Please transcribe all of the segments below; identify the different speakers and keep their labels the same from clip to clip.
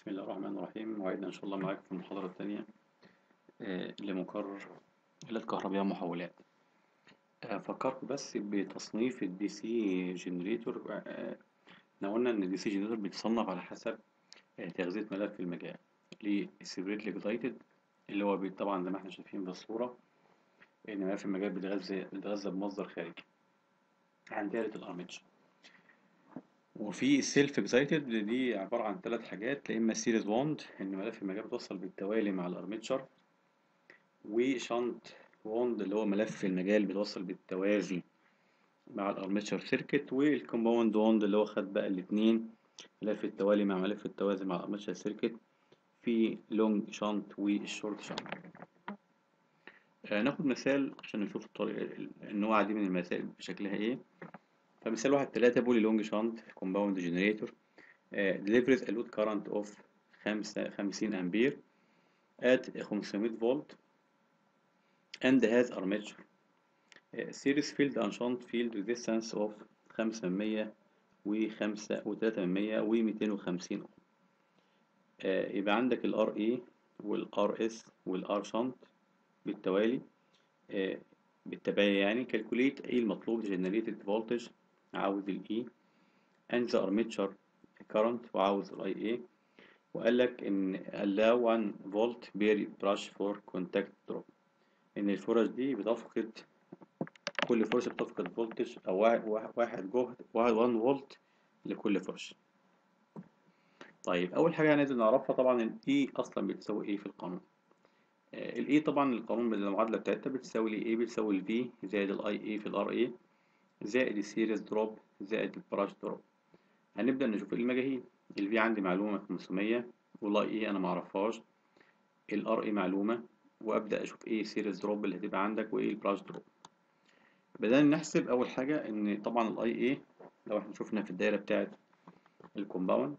Speaker 1: بسم الله الرحمن الرحيم وعدنا إن شاء الله معاكم في المحاضرة الثانية آه، لمقرر آلات كهربية محولات آه، أفكركم بس بتصنيف الدي سي جنريتور احنا قلنا إن الدي سي جنريتور بيتصنف على حسب آه، تغذية ملف المجال للسيبريتلي اكزايتد اللي هو بي- طبعا زي ما احنا شايفين بالصورة إن ملف المجال بيتغذى بيتغذى بمصدر خارجي عن دايرة الأرمتشر وفي السيلف اكزايتد دي عبارة عن ثلاث حاجات يا إما سيريز ووند إن ملف المجال بيتوصل بالتوالي مع الأرمتشر وشنط ووند اللي هو ملف المجال بيتوصل بالتوازي مع الارمتشر سيركت والكومباوند ووند اللي هو خد بقى الاتنين ملف التوالي مع ملف التوازي مع الارمتشر سيركت في لونج شنط والشورت شنط آه ناخد مثال عشان نشوف الطريقة النوع دي من المسائل شكلها ايه فمثال واحد تلاتة بولي لونج شنط كومباوند جنريتور delivers a load current of خمسة خمسين أمبير at 500 فولت and has armature uh, series field and shunt field resistance of 500 و5 و300 و250 uh, يبقى عندك ال RA وال RS وال R shunt بالتوالي uh, بالتباين يعني calculate ايه المطلوب generated voltage عاوز ال E and the armature current وعاوز ال IA وقال لك ان allow 1 volt per brush for contact drop ان الفرش دي بتفقد كل فرشة بتفقد فولتج او واحد واحد جهد واحد 1 فولت لكل فرشة طيب اول حاجة لازم نعرفها طبعا ال E اصلا بتساوي ايه في القانون ال E طبعا القانون بالمعادلة بتاعتها بتساوي ال A بتساوي ال V زائد ال IA في ال RA زائد السيريز دروب زائد البراش دروب هنبدأ نشوف المجاهيل ال V عندي معلومة 500 وال IA انا معرفهاش ال RA معلومة وابدا اشوف ايه سيريز دروب اللي هتبقى عندك وايه البراش دروب بدأنا نحسب اول حاجه ان طبعا الاي اي لو احنا شفنا في الدايره بتاعه الكومباوند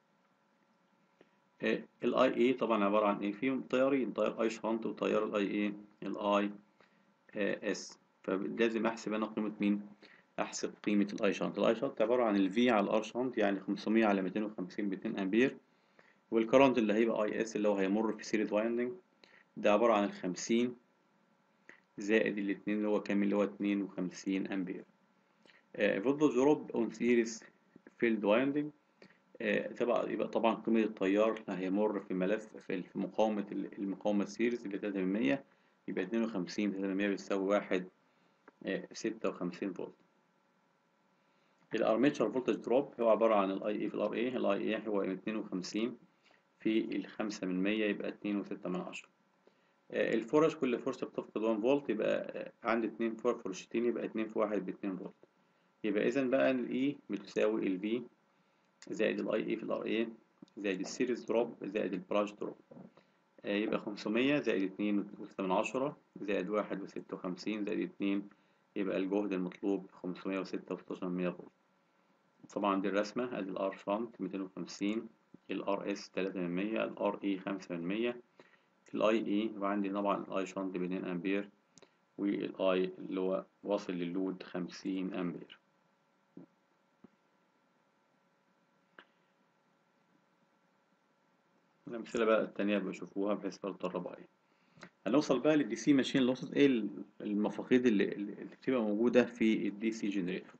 Speaker 1: الاي اي طبعا عباره عن ايه فيهم طيارين طيار اي شانت وطيار الاي اي الاي اس فلازم احسب انا قيمه مين احسب قيمه الاي شانت الاي شانت عباره عن الفي على الار شانت يعني 500 على 250 ب 2 امبير والكرنت اللي هيبقى اي اس اللي هو هيمر في سيريز وايندنج ده عبارة عن الخمسين زائد الاتنين اللي هو كام اللي هو اتنين وخمسين أمبير فولتج دروب اون سيريز فيلد وايندنج تبقى يبقى طبعا قيمة التيار اللي هيمر في ملف في مقاومة المقاومة السيريز اللي تلاتة من مية يبقى اتنين وخمسين تلاتة من مية بتساوي واحد ستة وخمسين فولت الارميتشر فولتج دروب هو عبارة عن الاي اي في الار اي الاي اي هو اتنين وخمسين في الخمسة من مية يبقى اتنين وستة من عشرة الفرش كل فرشة بتفقد 1 فولت يبقى عندي اتنين فرشتين يبقى اتنين في واحد باتنين فولت يبقى إذا بقى ال E بتساوي ال V زائد ال IA في ال RA زائد السيريز دروب زائد البراش دروب يبقى 500 زائد اتنين وستة من عشرة زائد واحد وستة وخمسين زائد اتنين يبقى الجهد المطلوب خمسمية وستة وستاشر من مية فولت طبعا دي الرسمة ادي ال R شنط ميتين وخمسين ال RS تلاتة من مية ال RA خمسة من مية الاي اي وعندي طبعا الاي شنط باتنين امبير والاي اللي هو واصل للود خمسين امبير الامثله بقى التانية بشوفوها بحيث برضه تقربوا عليها هنوصل بقى للدي سي ماشين لوسز ايه المفاقيد اللي, اللي بتبقى موجوده في الدي سي جنريتور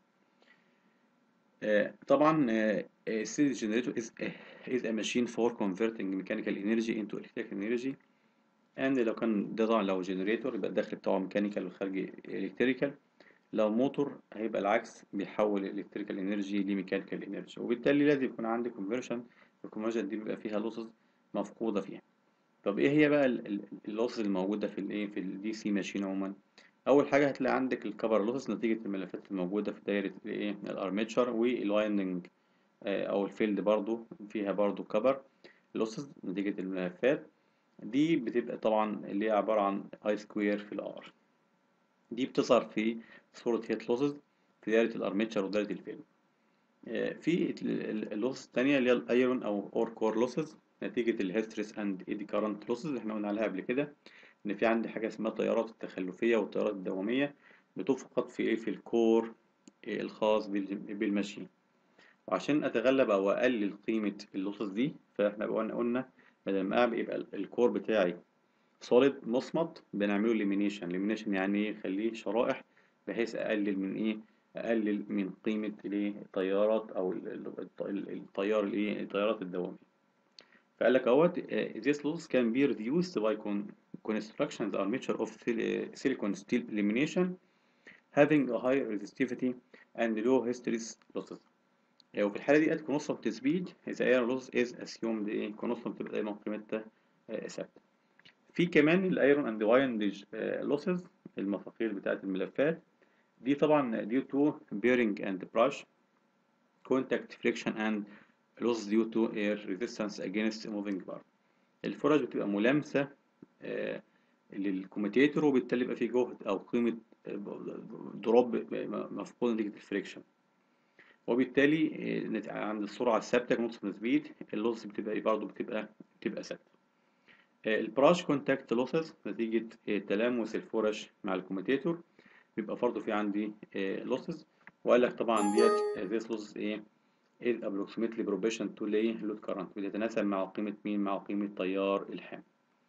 Speaker 1: طبعا السي جنريتور is a, is a machine for converting mechanical energy into electrical energy and لو كان ده طبعا لو جنريتور يبقى الداخل بتاعه ميكانيكال والخارجي الكتريكال لو موتور هيبقى العكس بيحول الالكتريكال انرجي لميكانيكال انرجي وبالتالي لازم يكون عندي كونفرشن الكونفرجن دي بيبقى فيها لوسز مفقوده فيها طب ايه هي بقى اللوسز الموجوده في الايه في الدي سي ماشين عموما اول حاجه هتلاقي عندك الكفر لوسز نتيجه الملفات الموجوده في دايره الايه الارميتشر والوايندنج او الفيلد برضو فيها برضو كفر لوسز نتيجه الملفات دي بتبقى طبعا اللي هي عبارة عن اي سكوير في الار دي بتظهر في صورة هيت لوسز في دايرة الارميتشر ودايرة الفيلم في اللوسز التانية اللي هي الايرون او اور كور لوسز نتيجة الهيستريس اند ايدي كارنت لوسز احنا قلنا عليها قبل كده ان في عندي حاجة اسمها التيارات التخلفية والتيارات الدوامية بتفقد في ايه في الكور الخاص بالماشين وعشان اتغلب او اقلل قيمه اللوسز دي فاحنا قلنا قلنا بدل ما يبقى الكور بتاعي سوليد مصمت بنعمله ليمينيشن ليمينيشن يعني ايه خليه شرائح بحيث اقلل من ايه اقلل من قيمه الايه التيارات او التيار الايه التيارات الدواميه فقال لك اهوت this loss can be reduced by construction the armature of silicon steel lamination having a high resistivity and low hysteresis losses وفي الحالة دي constant speed the air loss is assumed ايه constant تبقى دايما قيمتها ثابتة في كمان الايرون اند وايندج لوسز المفاقير بتاعة الملفات دي طبعا due to bearing and brush contact friction and loss due to air resistance against moving part الفرش بتبقى ملامسة آه للكوميتيتور وبالتالي يبقى في جهد او قيمة دروب مفقودة نتيجة الفريكشن وبالتالي آه عند السرعة الثابتة كنص سبيد اللوس بتبقى برضه بتبقى بتبقى ثابتة آه البراش كونتاكت لوسز نتيجة تلامس الفرش مع الكوميتيتور بيبقى برضه في عندي لوسز وقال لك طبعا ديت ذيس لوسز ايه is approximately proportion to load current بتتناسب مع قيمة مين مع قيمة تيار الحمل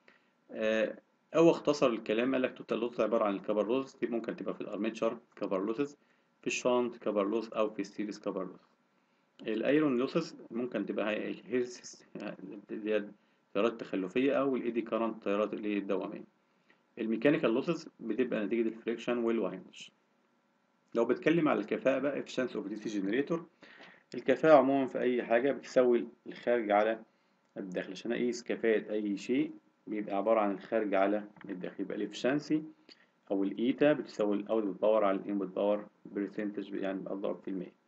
Speaker 1: آه أو اختصر الكلام قال لك توتال لوس عبارة عن الكبر لوس دي ممكن تبقى في الأرميتشر كبر لوسز في الشانت كبر لوس أو في الستيلز كبر لوس الأيرون لوسز ممكن تبقى هي الهيرسس دي تيارات تخلفية أو الإيدي كارنت تيارات اللي هي الدوامية الميكانيكال لوسز بتبقى نتيجة الفريكشن والوايندج لو بتكلم على الكفاءة بقى efficiency of DC generator الكفاءة عموما في أي حاجة بتساوي الخارج على الداخل عشان أقيس كفاءة أي شيء بيبقى عبارة عن الخارج على الداخل يبقى الإفشنسي أو الإيتا بتساوي الأوتبوت باور على الإنبوت باور برسنتج يعني بأضرب في المية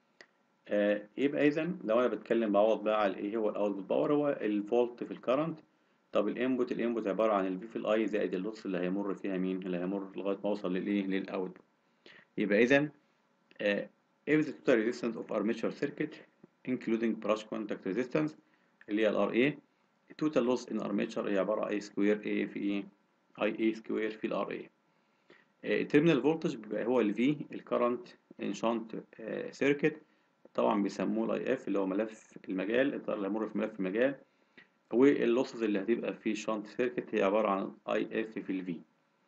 Speaker 1: آه يبقى إذا لو أنا بتكلم بعوض بقى على إيه هو الأوتبوت باور هو الفولت في الكرنت طب الإنبوت الإنبوت عبارة عن الفي في الأي زائد اللوس اللي هيمر فيها مين اللي هيمر لغاية ما أوصل للإيه للأوتبوت يبقى إذا آه if the total resistance of armature circuit including brush contact resistance اللي هي ال RA total loss in armature هي عبارة عن I square A في E IA square في ال RA terminal voltage بيبقى هو ال V ال current in shunt circuit طبعا بيسموه ال IF اللي هو ملف المجال اللي هيمر في ملف المجال واللوسز اللي هتبقى في shunt circuit هي عبارة عن IF في ال V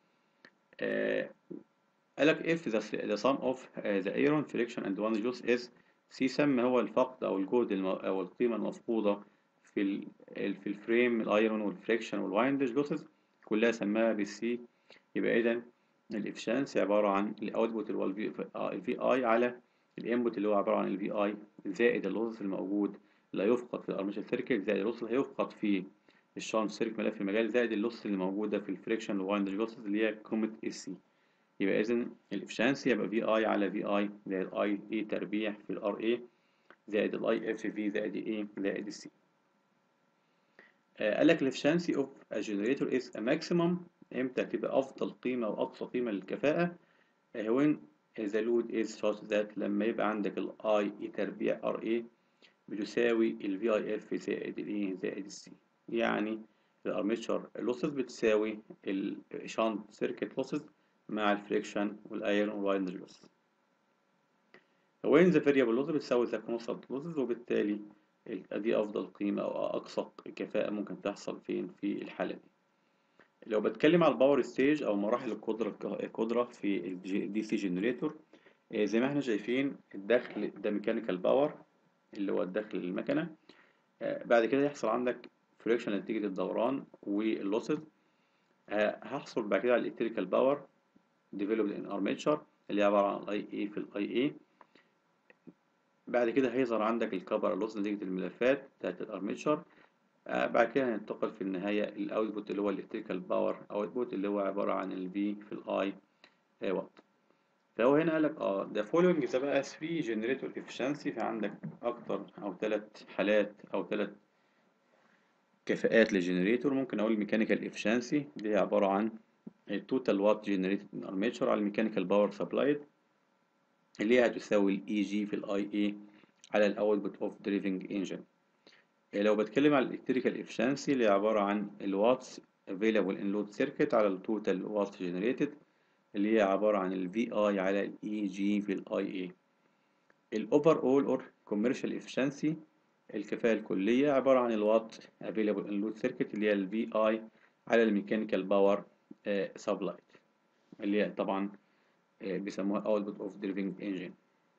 Speaker 1: قالك if the, the sum of uh, the iron friction and one loss is C سم هو الفقد أو الجهد المو... أو القيمة المفقودة في ال... في الفريم الايرون والفريكشن والوايندج لوسز كلها سماها بالسي يبقى إذا الإفشنسي عبارة عن الأوتبوت اللي هو الفي اي على الانبوت اللي هو عبارة عن الفي اي زائد اللوسز الموجود اللي هيفقد في الارميشن سيركت زائد اللوس اللي هيفقد في الشانت سيركت ملف المجال زائد اللوس اللي موجودة في الفريكشن والوايندج لوسز اللي هي قيمة السي يبقى إذا الإفشنسي يبقى في اي على في اي زائد اي اي تربيع في الار اي زائد الاي اف في زائد اي زائد السي قال لك الإفشنسي اوف a generator is a maximum امتى تبقى أفضل قيمة وأقصى قيمة للكفاءة when the load is such that لما يبقى عندك ال I E تربيع R A بتساوي ال VIF زائد ال E زائد ال C يعني الارميتشر losses بتساوي ال shunt circuit losses مع الفريكشن والايرون والوايندج losses when the variable losses بتساوي the constant losses وبالتالي دي أفضل قيمة أو أقصى كفاءة ممكن تحصل فين في الحالة دي لو بتكلم على الباور ستيج أو مراحل القدرة القدرة في الدي سي جنريتور زي ما احنا شايفين الدخل ده ميكانيكال باور اللي هو الدخل للمكنة بعد كده يحصل عندك فريكشن نتيجة الدوران واللوسز هحصل بعد كده على الالكتريكال باور developed in armature اللي هي عبارة عن الاي اي في الاي اي بعد كده هيظهر عندك الكبر لوس نتيجة الملفات بتاعت الارميتشر آه بعد كده هننتقل في النهاية الاوتبوت اللي هو الالكتريكال باور اوتبوت اللي هو عبارة عن ال V في الاي وات فهو هنا قالك اه ده فولوينج ذا بقى 3 جنريتور افشنسي في عندك اكتر او ثلاث حالات او ثلاث كفاءات للجنريتور ممكن اقول ميكانيكال افشنسي دي عبارة عن التوتال وات جنريتد ارميتشر على الميكانيكال باور سبلايد اللي هي هتساوي الاي جي في الاي اي على الاوتبوت اوف دريفنج انجن لو بتكلم على الالكتريكال افشنسي اللي هي عباره عن الواتس available in load circuit على التوتال وات generated اللي هي عباره عن الفي اي على الاي جي في الاي اي الاوفر اول اور commercial efficiency الكفاءة الكلية عبارة عن الوات available in load circuit اللي هي ال VI على الميكانيكال باور سبلاي اللي هي طبعا آه، بيسموها output of driving engine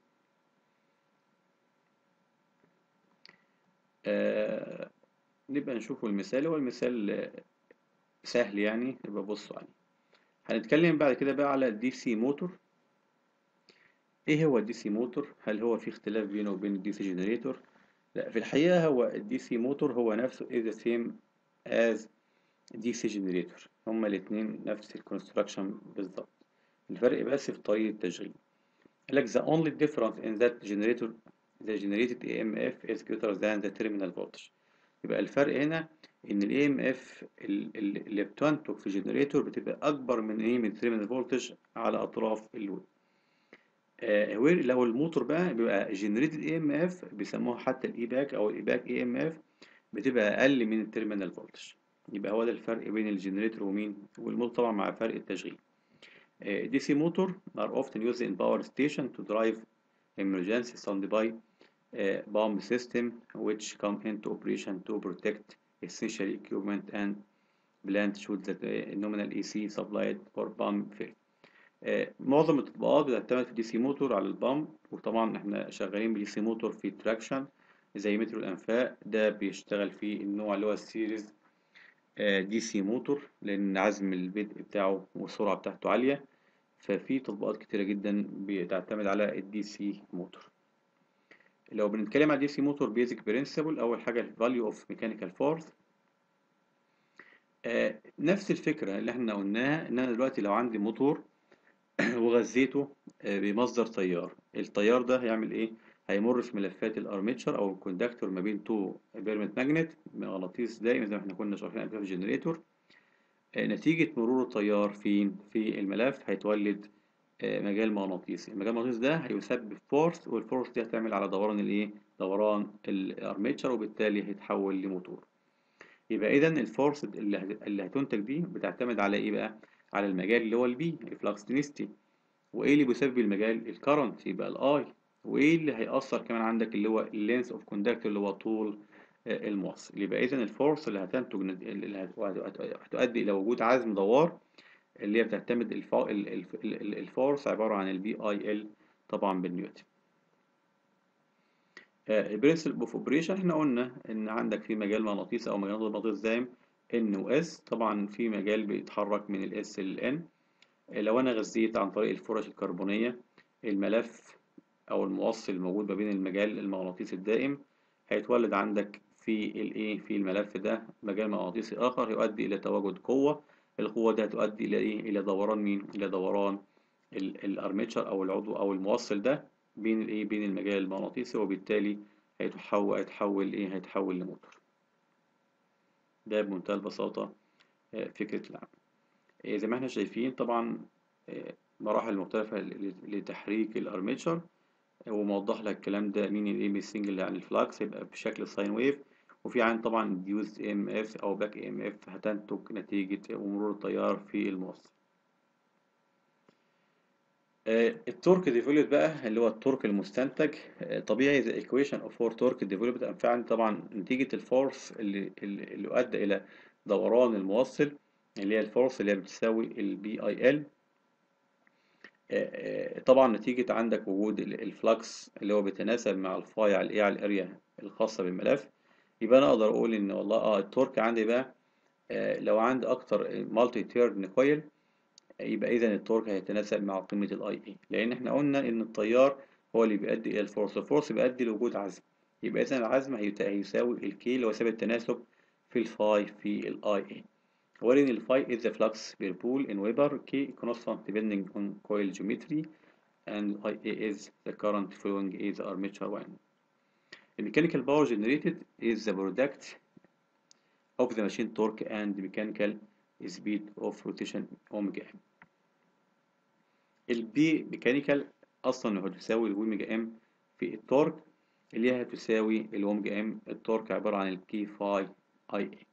Speaker 1: آه، نبقى نشوفه المثال هو المثال آه، سهل يعني يبقى بصوا عليه هنتكلم بعد كده بقى على الدي سي موتور ايه هو الدي سي موتور هل هو في اختلاف بينه وبين الدي سي جنريتور لا في الحقيقة هو الدي سي موتور هو نفسه is the same as دي سي جنريتور هما الاتنين نفس الكونستراكشن بالظبط الفرق بس في طريقة التشغيل قال لك the only difference in that generator the generated EMF is greater than the terminal voltage يبقى الفرق هنا ان ال EMF ال- ال- اللي بتنتج في جنريتور بتبقى اكبر من ايه من التيرمينال فولتج على اطراف اللود آه وير- لو الموتور بقى بيبقى جنريتد اي ام اف بيسموها حتى الاي باك او الاي باك اي ام اف بتبقى اقل من التيرمينال فولتج يبقى هو ده الفرق بين الجنريتور ومين والموتور طبعا مع فرق التشغيل دي سي موتور are often used in power station to drive emergency standby uh, pump system which come into operation to protect essential equipment and plant should the uh, nominal AC supplied or pump fail آه، معظم التطبيقات بتعتمد في الدي سي موتور على البامب وطبعا احنا شغالين بدي سي موتور في تراكشن زي مترو الانفاق ده بيشتغل في النوع اللي هو السيريز دي سي موتور لان عزم البدء بتاعه والسرعه بتاعته عاليه ففي تطبيقات كتيره جدا بتعتمد على الدي سي موتور لو بنتكلم على الدي سي موتور بيزك برنسبل اول حاجه الفاليو اوف ميكانيكال فورس نفس الفكره اللي احنا قلناها ان انا دلوقتي لو عندي موتور وغذيته آه، بمصدر تيار التيار ده هيعمل ايه هيمر في ملفات الارميتشر او الكوندكتور ما بين تو بيرمنت ماجنت مغناطيس دائم زي ما احنا كنا شايفين قبل كده في الجنريتور آه، نتيجة مرور التيار فين في الملف هيتولد آه، مجال مغناطيسي المجال المغناطيسي ده هيسبب فورس والفورس دي هتعمل على دوران الايه دوران الارميتشر وبالتالي هيتحول لموتور يبقى اذا الفورس اللي هت- اللي هتنتج دي بتعتمد على ايه بقى على المجال اللي هو البي الفلكس دينستي وايه اللي بيسبب المجال الكرنت يبقى الاي وايه اللي هيأثر كمان عندك اللي هو اللينس اوف كوندكتور اللي هو طول آه، الموصل يبقى اذا الفورس اللي هتنتج نت- اللي هت- هت- هتؤدي الى وجود عزم دوار اللي هي بتعتمد الف- ال- الف- ال- ال- الفورس عبارة عن البي اي ال طبعا بالنيوتن البرنسبل اوف اوبريشن احنا قلنا ان عندك في مجال مغناطيسي او مجال مغناطيسي دايم ان واس طبعا في مجال بيتحرك من الاس للان لو انا غذيت عن طريق الفرش الكربونيه الملف او الموصل الموجود ما بين المجال المغناطيسي الدائم هيتولد عندك في الايه في الملف ده مجال مغناطيسي اخر يؤدي الى تواجد قوه القوه دي هتؤدي الى ايه الى دوران مين الى دوران ال- الارميتشر او العضو او الموصل ده بين الايه بين المجال المغناطيسي وبالتالي هيتحول هيتحول ايه هيتحول لموتور ده بمنتهى البساطه آه، فكره العمل آه، زي ما احنا شايفين طبعا آه، مراحل مختلفة ل- لتحريك الارميتشر وموضح لك الكلام ده مين الاي بي سنجل يعني الفلاكس يبقى بشكل ساين ويف وفي عن طبعا ديوز ام اف او باك ام اف هتنتج نتيجة مرور التيار في الموصل آه، التورك ديفلوبد بقى اللي هو التورك المستنتج آه، طبيعي the equation of for torque developed and فعلا طبعا نتيجة الفورس اللي اللي اللي أدى إلى دوران الموصل اللي هي الفورس اللي هي بتساوي البي اي ال طبعا نتيجة عندك وجود ال- الفلكس اللي هو بيتناسب مع الفاي على الايه على الاريا الخاصة بالملف يبقى انا اقدر اقول ان والله اه التورك عندي بقى آه، لو عندي اكتر مالتي تيرن كويل يبقى اذا التورك هيتناسب مع قيمة الاي اي لان احنا قلنا ان التيار هو اللي بيؤدي الى الفورس الفورس بيؤدي لوجود عزم يبقى اذا العزم هيت- هيساوي الكي اللي هو ثابت التناسب في الفاي في الاي اي wherein the phi is the flux per pole in Weber, K constant depending on coil geometry, and IA is the current flowing is the armature winding. The mechanical power generated is the product of the machine torque and the mechanical speed of rotation omega m. البي ميكانيكال اصلا هتساوي الاوميجا ام في التورك اللي هي هتساوي الاوميجا ام التورك عبارة عن الكي فاي اي اي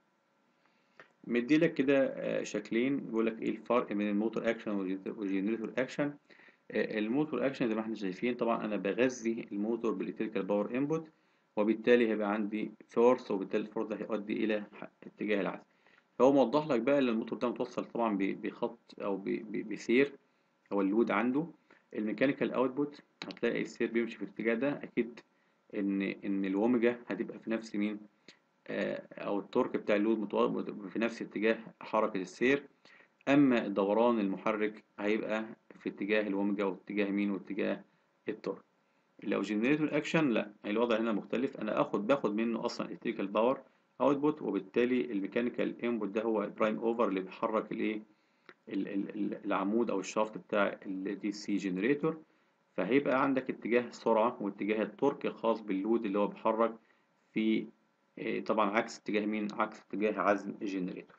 Speaker 1: مديلك كده آه، شكلين بيقول لك ايه الفرق بين الموتور اكشن والجنريتور اكشن آه، الموتور اكشن زي ما احنا شايفين طبعا انا بغذي الموتور بالالكتريكال باور انبوت وبالتالي هيبقى عندي فورس وبالتالي الفورس ده هيؤدي الى ح- اتجاه العزم فهو موضح لك بقى ان الموتور ده متوصل طبعا ب- بخط او ب- ب- بسير او اللود عنده الميكانيكال اوتبوت هتلاقي السير بيمشي في الاتجاه ده اكيد ان ان الاوميجا هتبقى في نفس مين آه، او التورك بتاع اللود متو- في نفس اتجاه حركة السير اما دوران المحرك هيبقى في اتجاه الاوميجا واتجاه مين واتجاه التورك لو جنريتور اكشن لا الوضع هنا مختلف انا اخد باخد منه اصلا الكتريكال باور اوتبوت وبالتالي الميكانيكال انبوت ده هو برايم اوفر اللي بيحرك الايه ال- ال- ال- العمود او الشافت بتاع الدي سي جنريتور فهيبقى عندك اتجاه سرعة واتجاه التورك خاص باللود اللي هو بيحرك في إيه، طبعا عكس اتجاه مين عكس اتجاه عزم الجنريتور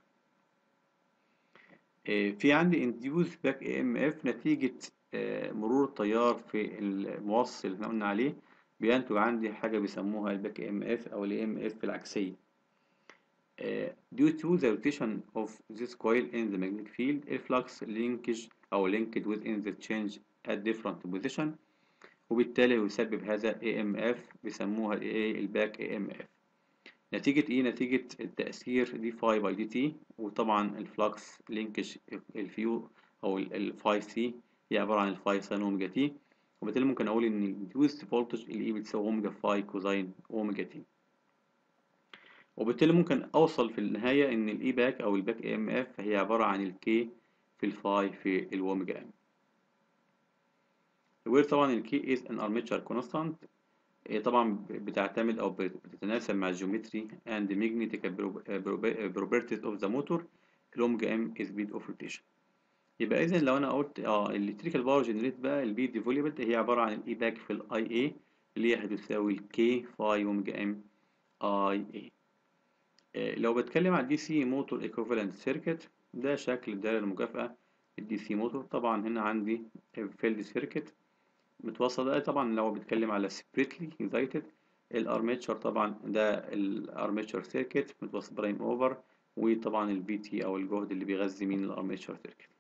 Speaker 1: إيه، في عندي induced back EMF نتيجة آه، مرور التيار في الموصل اللي احنا قلنا عليه بينتج عندي حاجة بيسموها الباك EMF أو ال EMF العكسية آه، due to the rotation of this coil in the magnetic field الفلكس linkage أو linked within the change at different position وبالتالي يسبب هذا EMF بيسموها الايه الباك EMF نتيجة ايه نتيجة التأثير دي فاي باي دي تي وطبعا الفلكس لينكج الفيو او الفاي سي هي عبارة عن الفاي ساين اوميجا تي وبالتالي ممكن اقول ان الديوست فولتج الاي بتساوي اوميجا فاي كوزين اوميجا تي وبالتالي ممكن اوصل في النهاية ان الاي باك او الباك اي ام اف هي عبارة عن الكي في الفاي في الاوميجا ام وير طبعا الكي از ان ارميتشر كونستانت طبعا بتعتمد او بتتناسب مع الجيومتري and magnetic properties of the motor الاوميجا ام is speed of rotation يبقى اذا لو انا قلت اه الالكتريكال باور جنريت بقى البي ديفوليبل هي عباره عن الاي باك في الاي اي اللي هي هتساوي الكي فاي اوميجا ام اي اي لو بتكلم عن الدي سي موتور ايكوفالنت سيركت ده شكل الدائره المكافئه الدي سي موتور طبعا هنا عندي فيلد سيركت متوصل ده طبعا لو بتكلم على سبريتلي اكزايتد الارميتشر طبعا ده الارميتشر سيركت متوصل برايم اوفر وطبعا البي تي او الجهد اللي بيغذي مين الارميتشر سيركت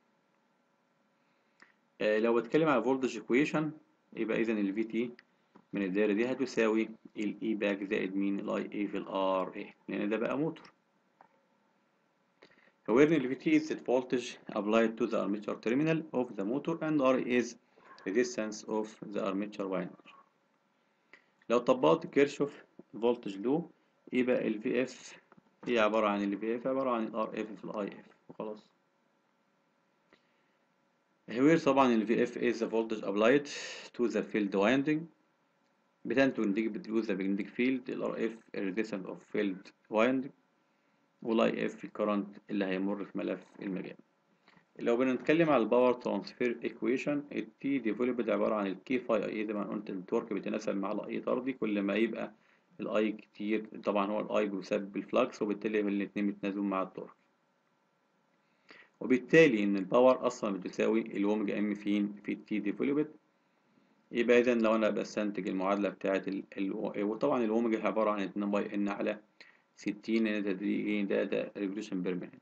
Speaker 1: آه لو بتكلم على فولتج ايكويشن يبقى اذا الفي تي من الدايره دي هتساوي الاي باك زائد مين الاي اي في الار اي لان ده بقى موتور where the VT is the voltage applied to the armature terminal of the motor and R is resistance of the armature winding لو طبقت كيرشوف فولتج لو يبقى ال VF هي عبارة عن ال VF عبارة عن ال RF في ال IF وخلاص here طبعا ال VF is the voltage applied to the field winding بتنتج نتيجة بتجوز the magnetic field ال RF resistance of field winding وال IF الكرنت اللي هيمر في ملف المجال لو بنتكلم على الباور ترانسفير ايكويشن التي ديفلوبد عباره عن الكي فاي اي زي ما قلت التورك بيتناسب مع الاي طردي كل ما يبقى الاي كتير طبعا هو الاي بيسبب الفلكس وبالتالي الاثنين بيتناسبوا مع التورك وبالتالي ان الباور اصلا بتساوي الاوميجا ام فين في التي ديفلوبد يبقى اذا لو انا بستنتج المعادله بتاعه ال... ال... وطبعا الاوميجا عباره عن 2 باي ان على 60 ده دي ده ده ريفولوشن بير مينيت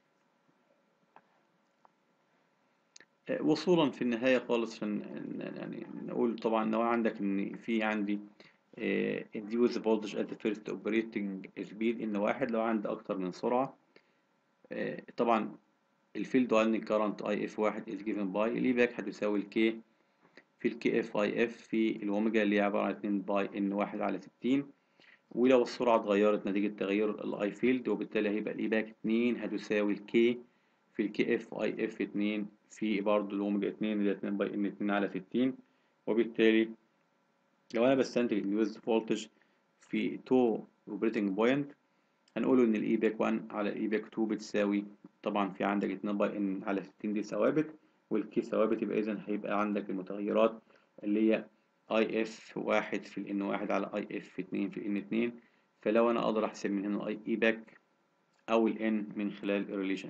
Speaker 1: وصولا في النهاية خالص عشان يعني نقول طبعا لو عندك ان في عندي induce voltage at the first operating speed ان واحد لو عندي اكتر من سرعة طبعا الفيلد winding current IF واحد is given by الاي باك هتساوي الكي في الكي اف اي اف في الاوميجا اللي هي عبارة عن 2 باي ان واحد على 60 ولو السرعة اتغيرت نتيجة تغير الاي فيلد وبالتالي هيبقى الاي باك 2 هتساوي الكي في الكي اف اي اف 2 في برضه الاوميجا 2 اللي 2 باي ان 2 على 60 وبالتالي لو انا بستنتج اليوز فولتج في تو اوبريتنج بوينت هنقوله ان الاي باك 1 على الاي باك 2 بتساوي طبعا في عندك 2 باي ان على 60 دي ثوابت والكي ثوابت يبقى اذا هيبقى عندك المتغيرات اللي هي اي اف 1 في الان 1 على اي اف 2 في الان 2 فلو انا اقدر احسب من هنا الاي اي باك او الان من خلال الريليشن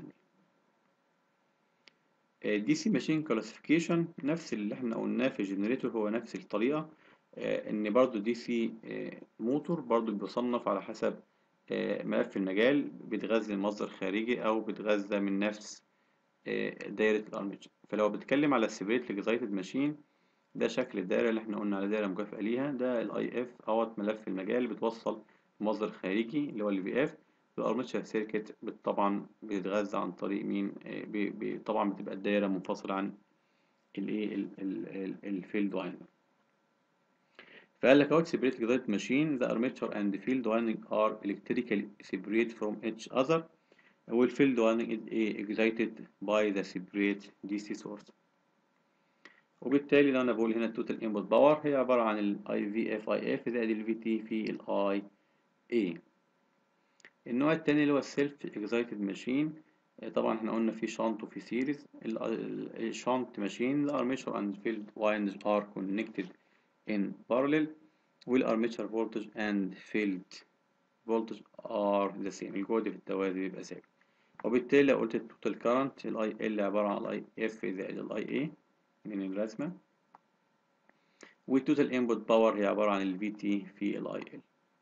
Speaker 1: دي دي سي ماشين كلاسيفيكيشن نفس اللي احنا قلناه في الجنريتور هو نفس الطريقة آه ان برضو دي سي آه موتور برضو بيصنف على حسب آه ملف المجال بتغذي المصدر خارجي او بتغذى من نفس آه، دايرة الارمتشر فلو بتكلم على السيبريت اكزايتد ماشين ده شكل الدايرة اللي احنا قلنا على دايرة مكافئة ليها ده الاي اف اهوت ملف المجال بتوصل مصدر خارجي اللي هو الفي اف الارمتشر سيركت طبعا بيتغذى عن طريق مين آه، بي بي طبعا بتبقى الدايرة منفصلة عن الايه الفيلد وايندنج فقال لك اهوت separate excited machine the armature and field winding are electrically separate from each other والfield winding is excited by the separate DC source وبالتالي لو انا بقول هنا التوتال انبوت باور هي عبارة عن ال IVF IF زائد ال VT في ال IA النوع التاني اللي هو السيلف اكزايتد ماشين طبعا احنا قلنا في شانت وفي سيريز الشانت ماشين الارميشر اند فيلد وايندز ار كونكتد in parallel والارميتشر voltage and field voltage are the same الجهد في التوازي بيبقى ثابت وبالتالي لو قلت التوتال كارنت الاي ال عبارة عن الاي اف زائد الاي اي من الرسمة والتوتال انبوت باور هي عبارة عن الفي تي في الاي ال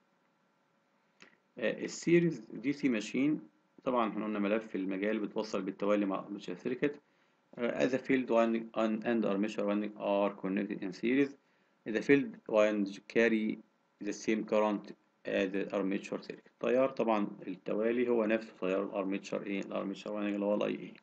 Speaker 1: السيريز دي سي ماشين طبعا احنا قلنا ملف المجال بتوصل بالتوالي مع armature circuit as a field winding and armature winding are connected in series the field winds carry the same current as the armature circuit تيار طبعا التوالي هو نفس تيار الارميتشر ايه الارميتشر winding اللي هو الاي اي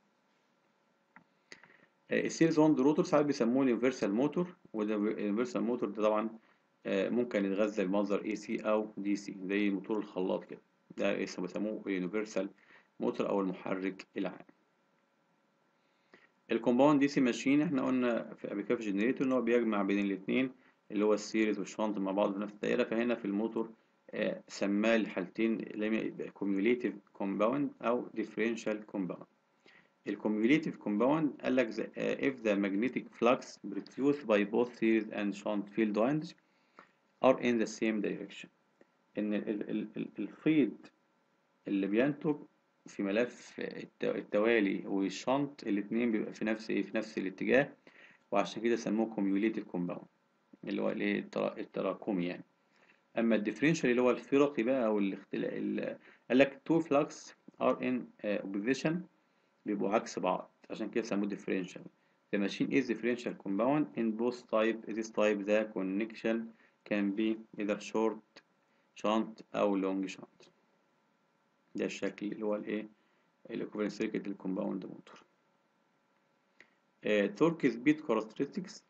Speaker 1: السيريز وند روتور ساعات بيسموه الانفرسال موتور وده الانفرسال موتور ده طبعا ممكن يتغذى بمصدر اي سي او دي سي زي موتور الخلاط كده ده اسمه بيسموه اليونيفرسال موتور او المحرك العام الكومباوند دي سي ماشين احنا قلنا في قبل كده في الجنريتور ان هو بيجمع بين الاثنين اللي هو السيريز والشنط مع بعض في نفس الدائرة فهنا في الموتور آه سماه الحالتين كوميوليتيف كومباوند أو ديفرنشال كومباوند الكوميوليتيف كومباوند قال لك uh, if the magnetic flux produced by both series and shunt field winds are in the same direction إن ال ال ال الفيض اللي بينتج في ملف التوالي والشنط الاتنين بيبقى في نفس ايه في نفس الاتجاه وعشان كده سموه كوميوليتيف كومباوند اللي هو الايه التراكمي يعني اما الديفرنشال اللي هو الفرقي بقى او الاختلاف قال لك تو فلكس ار ان اوبوزيشن بيبقوا عكس بعض عشان كده سموه differential the machine is differential compound in both type this type the connection can be either short shunt أو long shunt ده الشكل اللي هو الايه equivalent circuit الكومباوند موتور torque speed characteristics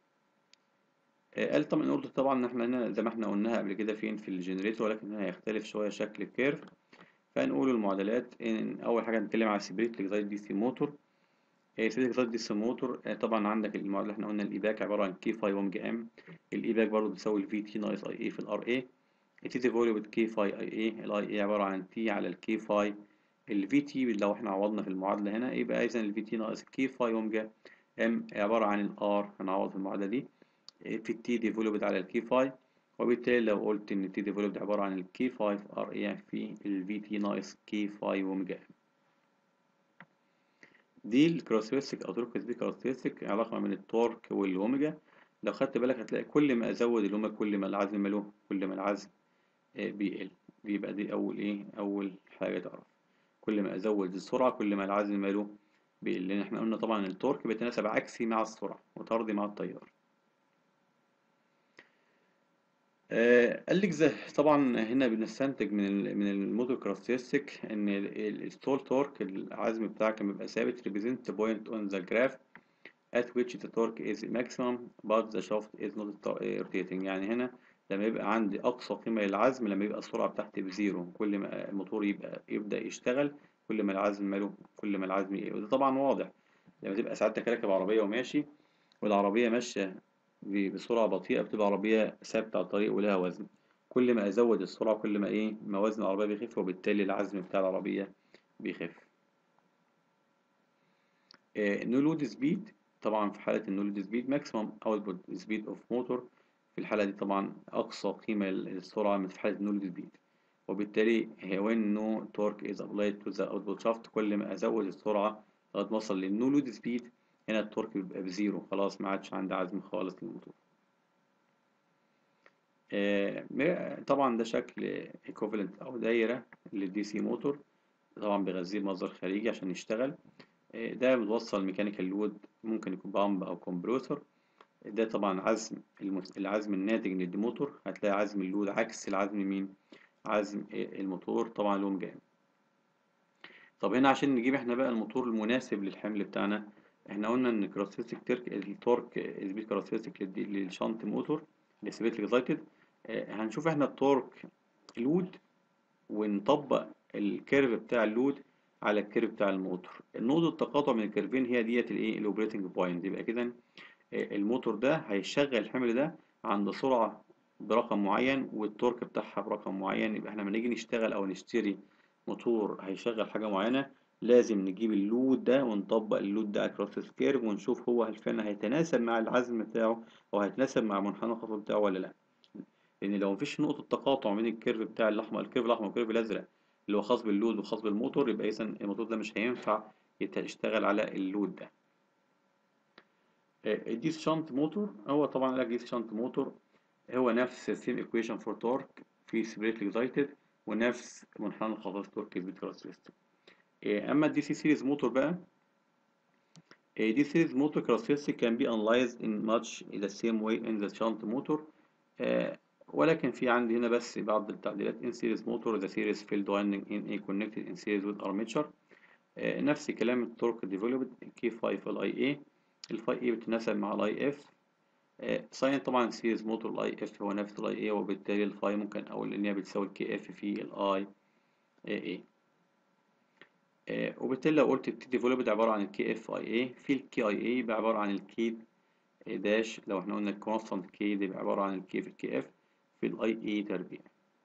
Speaker 1: قال طبعا قلت طبعا ان احنا هنا زي ما احنا قلناها قبل كده فين في الجنريتور ولكن هنا هيختلف شويه شكل الكيرف فنقول المعادلات ان اول حاجه نتكلم على سبريت اكزايت دي سي موتور سبريت اكزايت دي سي موتور طبعا عندك المعادله احنا قلنا الايباك عباره عن كي فاي اوميجا ام الايباك برضه بتساوي الفي تي ناقص اي اي في الار اي التي تي فوليو كي فاي اي اي الاي اي عباره عن تي على الكي فاي الفي تي لو احنا عوضنا في المعادله هنا يبقى اذا الفي تي ناقص كي فاي اوميجا ام عباره عن الار هنعوض في المعادله دي في التي ديفولوبد على الكي فاي وبالتالي لو قلت ان التي ديفولوبد عبارة عن الكي 5 ار اي في الفي تي ناقص كي 5 اوميجا دي الكاركترستيك او تورك سبيد كاركترستيك علاقة بين التورك والاوميجا لو خدت بالك هتلاقي كل ما ازود الاوميجا كل ما العزم ماله كل ما العزم بيقل بيبقى دي اول ايه اول حاجة تعرف كل ما ازود السرعة كل ما العزم ماله بيقل لان احنا قلنا طبعا التورك بيتناسب عكسي مع السرعة وطردي مع التيار آه قال لك زي طبعا هنا بنستنتج من ال من الموتور كاركترستيك ان الستول تورك العزم بتاعك لما يبقى ثابت represent the point on the graph at which the torque is maximum but the shaft is not rotating يعني هنا لما يبقى عندي اقصى قيمه للعزم لما يبقى السرعه بتاعتي بزيرو كل ما الموتور يبقى يبدا يشتغل كل ما العزم ماله كل ما العزم يقل وده طبعا واضح لما تبقى سعادتك راكب عربيه وماشي والعربيه ماشيه بسرعة بطيئة بتبقى عربية ثابتة على الطريق ولها وزن كل ما أزود السرعة كل ما إيه ما وزن العربية بيخف وبالتالي العزم بتاع العربية بيخف نو لود سبيد طبعا في حالة النو لود سبيد ماكسيمم اوتبوت سبيد اوف موتور في الحالة دي طبعا أقصى قيمة للسرعة في حالة النو لود سبيد وبالتالي when no torque is applied to the output shaft كل ما أزود السرعة لغاية ما أوصل للنو لود سبيد هنا التورك بيبقى بزيرو خلاص ما عادش عندي عزم خالص للموتور آه طبعا ده شكل equivalent او دايرة للدي سي موتور طبعا بيغذيه بمصدر خارجي عشان يشتغل آه، ده بتوصل ميكانيكال لود ممكن يكون بامب او كومبريسور ده طبعا عزم المس- العزم الناتج من الموتور هتلاقي عزم اللود عكس العزم مين عزم آه، الموتور طبعا لهم جام طب هنا عشان نجيب احنا بقى الموتور المناسب للحمل بتاعنا احنا قلنا ان كاركترستيك ترك التورك سبيد كاركترستيك للشنط موتور السبيد اكزايتد هنشوف احنا التورك لود ونطبق الكيرف بتاع اللود على الكيرف بتاع الموتور النقطة التقاطع من الكيرفين هي ديت الايه الاوبريتنج بوينت يبقى كده آه، الموتور ده هيشغل الحمل ده عند سرعة برقم معين والتورك بتاعها برقم معين يبقى احنا لما نيجي نشتغل او نشتري موتور هيشغل حاجة معينة لازم نجيب اللود ده ونطبق اللود ده على الكروس كيرف ونشوف هو هل فعلا هيتناسب مع العزم بتاعه او هيتناسب مع منحنى الخطوط بتاعه ولا لا لان لو مفيش نقطة تقاطع بين الكيرف بتاع الاحمر الكيرف الاحمر والكيرف الازرق اللي هو خاص باللود وخاص بالموتور يبقى اذا الموتور ده مش هينفع يت- يشتغل على اللود ده الديس شانت موتور هو طبعا قال لك ديس شانت موتور هو نفس السيم ايكويشن فور تورك في سبريت اكزايتد ونفس منحنى الخطوات تورك سبيد كاركترستيك اما الدي سي سيريز موتور بقى دي سيريز موتور characteristic can be analyzed in much the same way in the shunt motor آه، ولكن في عندي هنا بس بعض التعديلات in series motor the series field winding in a connected in series with armature آه، نفس كلام التورك developed كي 5 الاي اي الفاي اي بتتناسب مع الاي اف ساين طبعا سيريز موتور الاي اف هو نفس الاي اي وبالتالي الفاي ممكن اقول ان هي بتساوي الكي اف في الاي اي وبالتالي لو قلت التي ديفلوبد عبارة عن الكي اف اي اي في الكي اي اي يبقى عبارة عن الكي داش لو احنا قلنا الكونستانت كي دي يبقى عبارة عن الكي في الكي اف في الاي اي تربيع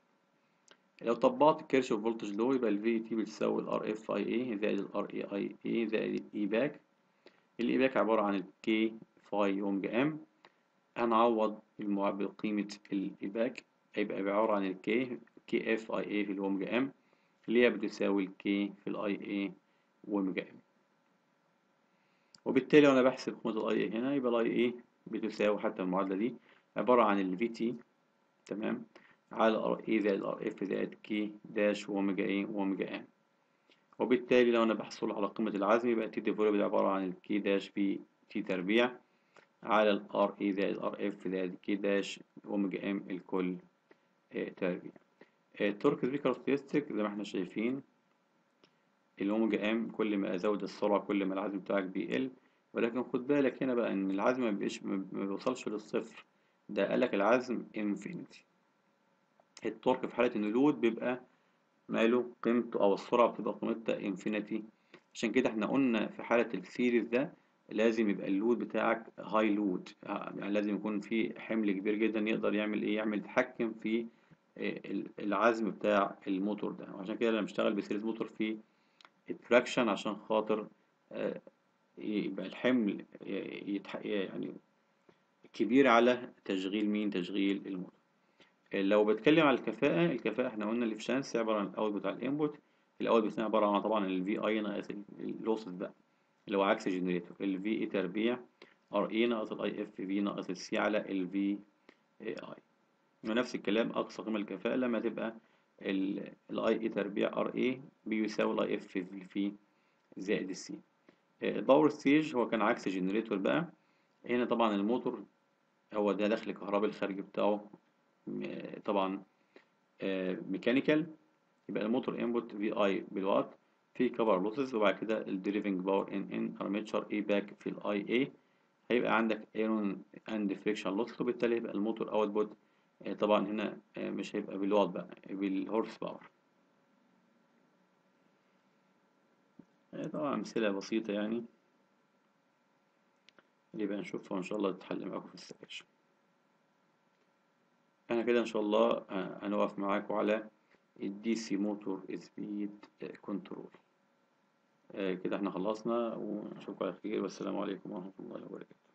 Speaker 1: لو طبقت كيرشوف فولتج لو يبقى الفي تي بتساوي الار اف اي اي زائد الار اي اي اي زائد الاي باك الاي باك عبارة عن الكي فاي اوميجا ام هنعوض المع- بقيمة الاي باك هيبقى عبارة عن الكي كي اف اي اي في الاوميجا ام اللي هي بتساوي الكي في الاي اي واوميجا ام وبالتالي وانا بحسب قيمة الاي اي هنا يبقى الاي اي بتساوي حتى المعادلة دي عبارة عن الفي تي تمام على ار اي زائد ار اف زائد كي داش واوميجا اي واوميجا ام وبالتالي لو انا بحصل على قيمة العزم يبقى تي ديفولوبد عبارة عن الكي داش في تي تربيع على الار اي زائد ار اف زائد كي داش اوميجا ام الكل آه، تربيع التورك سبيد كاركترستيك زي ما احنا شايفين الاوميجا ام كل ما ازود السرعة كل ما العزم بتاعك بيقل ولكن خد بالك هنا بقى ان العزم ما بيبقاش ما بيوصلش للصفر ده قالك العزم انفينيتي التورك في حالة ان اللود بيبقى ماله قيمته او السرعة بتبقى قيمتها انفينيتي عشان كده احنا قلنا في حالة السيريز ده لازم يبقى اللود بتاعك هاي لود يعني لازم يكون في حمل كبير جدا يقدر يعمل ايه يعمل يتحكم في آه، ال- العزم بتاع الموتور ده وعشان كده انا بشتغل بسيريز موتور في التراكشن عشان خاطر آه، يبقى الحمل يتح... يعني كبير على تشغيل مين تشغيل الموتور لو بتكلم على الكفاءة الكفاءة احنا قلنا الافشنسي عبارة عن الاوتبوت على الانبوت الاوتبوت هنا عبارة عن طبعا الفي اي ناقص اللوسز بقى اللي هو عكس الجنريتور الفي اي تربيع ار اي ناقص الاي اف في ناقص السي على الفي اي ونفس الكلام اقصى قيمة الكفاءة لما تبقى الاي اي تربيع ار اي بيساوي الاي اف في في زائد السي الباور ستيج هو كان عكس الجنريتور بقى هنا طبعا الموتور هو ده دخل الكهرباء الخارجي بتاعه م- طبعا ميكانيكال يبقى الموتور انبوت في اي بالوات في كفر لوسز وبعد كده الدريفنج باور ان ان ارميتشر اي باك في الاي اي هيبقى عندك ايرون اند فريكشن لوس وبالتالي يبقى الموتور اوتبوت طبعا هنا آه، مش هيبقى بالوات بقى بالهورس باور آه، طبعا امثله بسيطه يعني اللي بقى نشوفها وان شاء الله تتحل معاكم في السكاشن انا كده ان شاء الله آه، هنقف معاكم على الدي سي موتور سبيد كنترول كده احنا خلصنا ونشوفكم على خير والسلام عليكم ورحمة الله وبركاته